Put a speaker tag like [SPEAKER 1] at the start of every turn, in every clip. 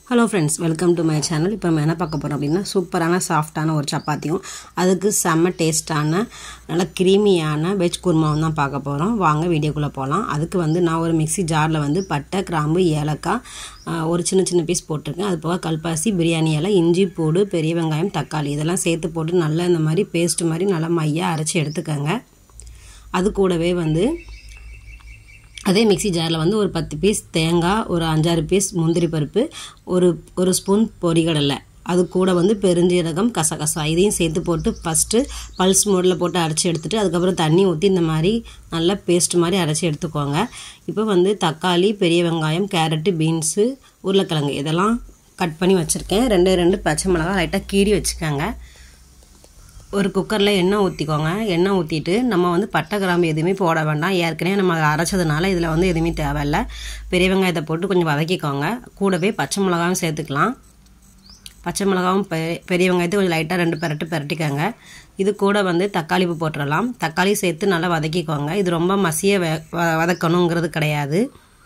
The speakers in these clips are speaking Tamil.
[SPEAKER 1] hello friends welcome to my channel இப்போ நம்ம என்ன பார்க்க போகிறோம் அப்படின்னா சூப்பரான சாஃப்டான ஒரு சப்பாத்தியும் அதுக்கு செம்ம டேஸ்டான நல்லா க்ரீமியான வெஜ் குருமாவும் தான் பார்க்க போகிறோம் வாங்க வீடியோக்குள்ளே போகலாம் அதுக்கு வந்து நான் ஒரு மிக்ஸி ஜாரில் வந்து பட்டை கிராம்பு ஏலக்காய் ஆஹ், ஒரு சின்ன சின்ன பீஸ் போட்டிருக்கேன் அது போக கல்பாசி பிரியாணி இலை இஞ்சி பூடு பெரிய வெங்காயம் தக்காளி இதெல்லாம் சேர்த்து போட்டு நல்லா இந்த மாதிரி பேஸ்ட் மாதிரி நல்லா மையாக அரைச்சி எடுத்துக்கோங்க அது கூடவே வந்து அதே மிக்ஸி ஜாரில் வந்து ஒரு பத்து பீஸ் தேங்காய் ஒரு அஞ்சாறு பீஸ் முந்திரி பருப்பு ஒரு ஒரு ஸ்பூன் பொரிகடலை அது கூட வந்து பெருஞ்சீரகம் கசகசா இதையும் சேர்த்து போட்டு ஃபஸ்ட்டு பல்ஸ் மோடில் போட்டு அரைச்சி எடுத்துட்டு அதுக்கப்புறம் தண்ணி ஊற்றி இந்த மாதிரி நல்லா பேஸ்ட் மாதிரி அரைச்சி எடுத்துக்கோங்க இப்போ வந்து தக்காளி பெரிய வெங்காயம் கேரட்டு பீன்ஸு உருளைக்கிழங்கு இதெல்லாம் கட் பண்ணி வச்சுருக்கேன் ரெண்டு ரெண்டு பச்சை மிளகாய் லைட்டாக கீறி வச்சுக்கோங்க ஒரு குக்கரில் எண்ணெய் ஊற்றிக்கோங்க எண்ணெய் ஊற்றிட்டு நம்ம வந்து பட்டை கிராம்பு எதுவுமே போட வேண்டாம் ஏற்கனவே நம்ம அரைச்சதுனால இதில் வந்து எதுவுமே தேவையில்ல பெரிய வெங்காயத்தை போட்டு கொஞ்சம் வதக்கிக்கோங்க கூடவே பச்சை மிளகாவும் சேர்த்துக்கலாம் பச்சை மிளகாவும் பெ- பெரிய வெங்காயத்தை கொஞ்சம் லைட்டாக ரெண்டு பெரட்டு பெரட்டிக்கோங்க இது கூட வந்து தக்காளி பூ போட்டுடலாம் தக்காளி சேர்த்து நல்லா வதக்கிக்கோங்க இது ரொம்ப மசிய வ வ- வதக்கணுங்கிறது கிடையாது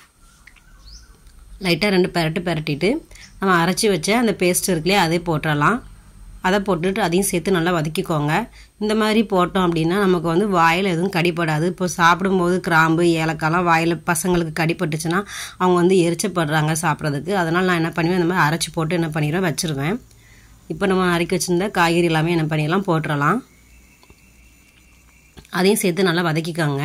[SPEAKER 1] லைட்டாக ரெண்டு பெரட்டு பெரட்டிட்டு நம்ம அரைச்சி வச்ச அந்த பேஸ்ட் இருக்குல்லையே அதே போட்டுடலாம் அதை போட்டுட்டு அதையும் சேர்த்து நல்லா வதக்கிக்கோங்க இந்த மாதிரி போட்டோம் அப்படின்னா நமக்கு வந்து வாயில் எதுவும் கடிப்படாது இப்போ சாப்பிடும்போது கிராம்பு ஏலக்காய்லாம் வாயில் பசங்களுக்கு கடிப்பட்டுச்சுன்னா அவங்க வந்து எரிச்சப்படுறாங்க சாப்பிட்றதுக்கு அதனால் நான் என்ன பண்ணுவேன் இந்த மாதிரி அரைச்சி போட்டு என்ன பண்ணிடுவேன் வச்சுருவேன் இப்போ நம்ம அரைக்கி வச்சிருந்த காய்கறி எல்லாமே என்ன பண்ணிடலாம் போட்டுடலாம் அதையும் சேர்த்து நல்லா வதக்கிக்கோங்க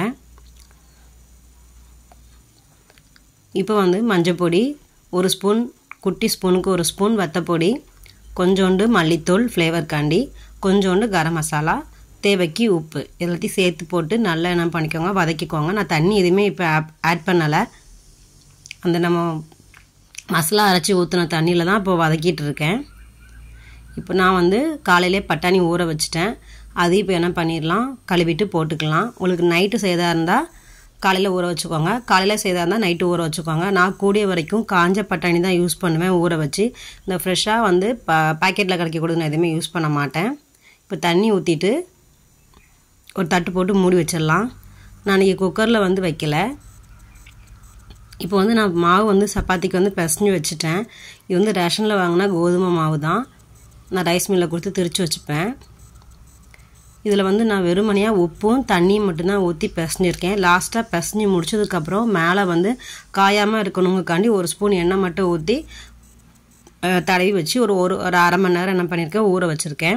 [SPEAKER 1] இப்போ வந்து மஞ்சப்பொடி ஒரு ஸ்பூன் குட்டி ஸ்பூனுக்கு ஒரு ஸ்பூன் வத்தப்பொடி கொஞ்சோண்டு மல்லித்தூள் ஃப்ளேவர் காண்டி கொஞ்சோண்டு கரம் மசாலா தேவைக்கு உப்பு எல்லாத்தையும் சேர்த்து போட்டு நல்லா என்ன பண்ணிக்கோங்க வதக்கிக்கோங்க நான் தண்ணி எதுவுமே இப்போ ஆட் பண்ணலை அந்த நம்ம மசாலா அரைச்சி ஊற்றின தண்ணியில் தான் இப்போ வதக்கிட்டு இருக்கேன் இப்போ நான் வந்து காலையிலே பட்டாணி ஊற வச்சுட்டேன் அது இப்போ என்ன பண்ணிடலாம் கழுவிட்டு போட்டுக்கலாம் உங்களுக்கு நைட்டு செய்தா இருந்தால் காலையில் ஊற வச்சுக்கோங்க காலையில் செய்தா இருந்தால் நைட்டு ஊற வச்சுக்கோங்க நான் கூடிய வரைக்கும் காஞ்ச பட்டாணி தான் யூஸ் பண்ணுவேன் ஊற வச்சு இந்த ஃப்ரெஷ்ஷாக வந்து ப பாக்கெட்டில் கிடைக்கக்கூடாது நான் எதுவுமே யூஸ் பண்ண மாட்டேன் இப்போ தண்ணி ஊற்றிட்டு ஒரு தட்டு போட்டு மூடி வச்சிடலாம் நான் இன்றைக்கி குக்கரில் வந்து வைக்கல இப்போ வந்து நான் மாவு வந்து சப்பாத்திக்கு வந்து பிசைஞ்சு வச்சுட்டேன் இது வந்து ரேஷனில் வாங்கினா கோதுமை மாவு தான் நான் ரைஸ் மில்லில் கொடுத்து திரிச்சு வச்சுப்பேன் இதில் வந்து நான் வெறுமனையாக உப்பும் தண்ணியும் மட்டும்தான் ஊற்றி பிசைஞ்சிருக்கேன் லாஸ்ட்டாக பிசைஞ்சு முடிச்சதுக்கப்புறம் மேலே வந்து காயாமல் இருக்கணுங்கக்காண்டி ஒரு ஸ்பூன் எண்ணெய் மட்டும் ஊற்றி அஹ், தடவி வச்சு ஒரு ஒரு ஒரு அரை மணி நேரம் என்ன பண்ணியிருக்கேன் ஊற வச்சுருக்கேன்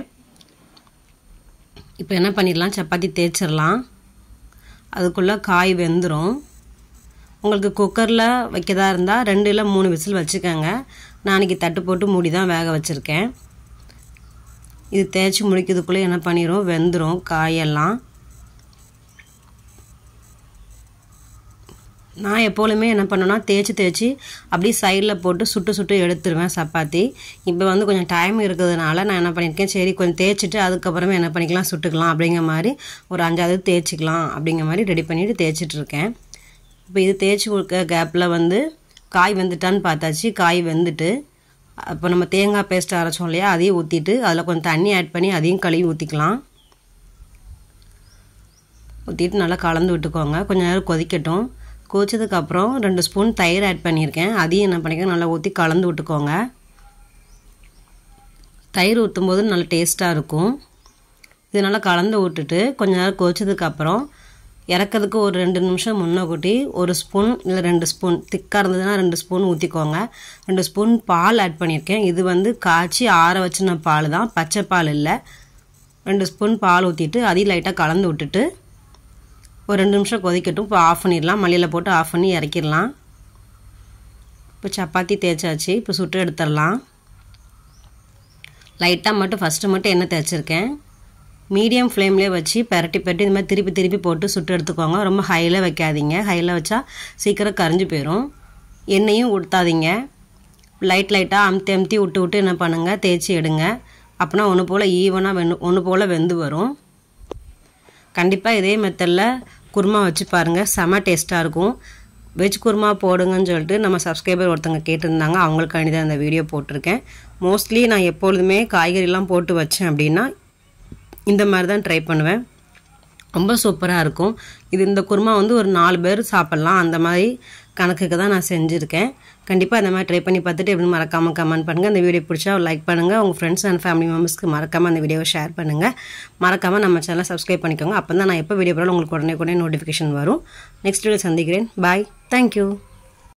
[SPEAKER 1] இப்போ என்ன பண்ணிடலாம் சப்பாத்தி தேய்ச்சிடலாம் அதுக்குள்ளே காய் வெந்துடும் உங்களுக்கு குக்கரில் வைக்கதா இருந்தால் ரெண்டு இல்லை மூணு விசில் வச்சுக்கோங்க நாளைக்கு தட்டு போட்டு மூடி தான் வேக வச்சுருக்கேன் இது தேய்ச்சி முடிக்கிறதுக்குள்ளே என்ன பண்ணிடும் வெந்துடும் காயெல்லாம் நான் எப்போதுமே என்ன பண்ணுவேன்னா தேய்ச்சி தேய்ச்சி அப்படியே சைடில் போட்டு சுட்டு சுட்டு எடுத்துருவேன் சப்பாத்தி இப்போ வந்து கொஞ்சம் டைம் இருக்கிறதுனால நான் என்ன பண்ணியிருக்கேன் சரி கொஞ்சம் தேய்ச்சிட்டு அதுக்கப்புறமே என்ன பண்ணிக்கலாம் சுட்டுக்கலாம் அப்படிங்கிற மாதிரி ஒரு அஞ்சாவது தேய்ச்சிக்கலாம் அப்படிங்கிற மாதிரி ரெடி பண்ணிவிட்டு தேய்ச்சிட்டு இருக்கேன் இப்போ இது தேய்ச்சி கொடுக்க கேப்பில் வந்து காய் வெந்துட்டான்னு பார்த்தாச்சு காய் வெந்துட்டு அப்போ நம்ம தேங்காய் பேஸ்ட் அரைச்சோம் இல்லையா அதையும் ஊற்றிட்டு அதில் கொஞ்சம் தண்ணி ஆட் பண்ணி அதையும் கழுவி ஊற்றிக்கலாம் ஊற்றிட்டு நல்லா கலந்து விட்டுக்கோங்க கொஞ்ச நேரம் கொதிக்கட்டும் கொதிச்சதுக்கப்புறம் ரெண்டு ஸ்பூன் தயிர் ஆட் பண்ணியிருக்கேன் அதையும் என்ன பண்ணிக்க நல்லா ஊற்றி கலந்து விட்டுக்கோங்க தயிர் ஊற்றும் போது நல்லா டேஸ்ட்டாக இருக்கும் இது நல்லா கலந்து விட்டுட்டு கொஞ்ச நேரம் கொதிச்சதுக்கப்புறம் இறக்கிறதுக்கு ஒரு ரெண்டு நிமிஷம் முன்ன கூட்டி ஒரு ஸ்பூன் இல்லை ரெண்டு ஸ்பூன் திக்காக இருந்ததுன்னா ரெண்டு ஸ்பூன் ஊற்றிக்கோங்க ரெண்டு ஸ்பூன் பால் ஆட் பண்ணியிருக்கேன் இது வந்து காய்ச்சி ஆற வச்சின பால் தான் பச்சை பால் இல்லை ரெண்டு ஸ்பூன் பால் ஊற்றிட்டு அதையும் லைட்டாக கலந்து விட்டுட்டு ஒரு ரெண்டு நிமிஷம் கொதிக்கட்டும் இப்போ ஆஃப் பண்ணிடலாம் மல்லியில் போட்டு ஆஃப் பண்ணி இறக்கிடலாம் இப்போ சப்பாத்தி தேய்ச்சாச்சு இப்போ சுட்டு எடுத்துடலாம் லைட்டாக மட்டும் ஃபஸ்ட்டு மட்டும் எண்ணெய் தேய்ச்சிருக்கேன் மீடியம் ஃப்ளேம்லேயே வச்சு பெரட்டி பெரட்டி இந்த மாதிரி திருப்பி திருப்பி போட்டு சுட்டு எடுத்துக்கோங்க ரொம்ப ஹையில் வைக்காதீங்க ஹையில் வச்சா சீக்கிரம் கரைஞ்சி போயிடும் எண்ணெயும் ஊற்றாதீங்க லைட் லைட்டாக அமுத்தி அமுத்தி விட்டு விட்டு என்ன பண்ணுங்கள் தேய்ச்சி எடுங்க அப்போனா ஒன்று போல் ஈவனாக வெந்து ஒன்று போல் வெந்து வரும் கண்டிப்பாக இதே மெத்தடில் குருமா வச்சு பாருங்கள் செம டேஸ்ட்டாக இருக்கும் வெஜ் குருமா போடுங்கன்னு சொல்லிட்டு நம்ம சப்ஸ்கிரைபர் ஒருத்தவங்க கேட்டிருந்தாங்க அவங்களுக்காண்டி தான் இந்த வீடியோ போட்டிருக்கேன் மோஸ்ட்லி நான் எப்பொழுதுமே காய்கறிலாம் போட்டு வச்சேன் அப்படின்னா இந்த மாதிரி தான் ட்ரை பண்ணுவேன் ரொம்ப சூப்பராக இருக்கும் இது இந்த குருமா வந்து ஒரு நாலு பேர் சாப்பிட்லாம் அந்த மாதிரி கணக்குக்கு தான் நான் செஞ்சுருக்கேன் கண்டிப்பாக அந்த மாதிரி ட்ரை பண்ணி பார்த்துட்டு எப்படி மறக்காமல் கமெண்ட் பண்ணுங்கள் அந்த வீடியோ பிடிச்சா லைக் பண்ணுங்கள் உங்கள் ஃப்ரெண்ட்ஸ் அண்ட் ஃபேமிலி மெம்பர்ஸ்க்கு மறக்காமல் அந்த வீடியோவை ஷேர் பண்ணுங்கள் மறக்காமல் நம்ம சேனலை சப்ஸ்கிரைப் பண்ணிக்கோங்க அப்போ தான் நான் எப்போ வீடியோ போகிறாலும் உங்களுக்கு உடனே உடனே நோட்டிஃபிகேஷன் வரும் நெக்ஸ்ட் வீடியோ சந்திக்கிறேன் பாய் தேங்க்யூ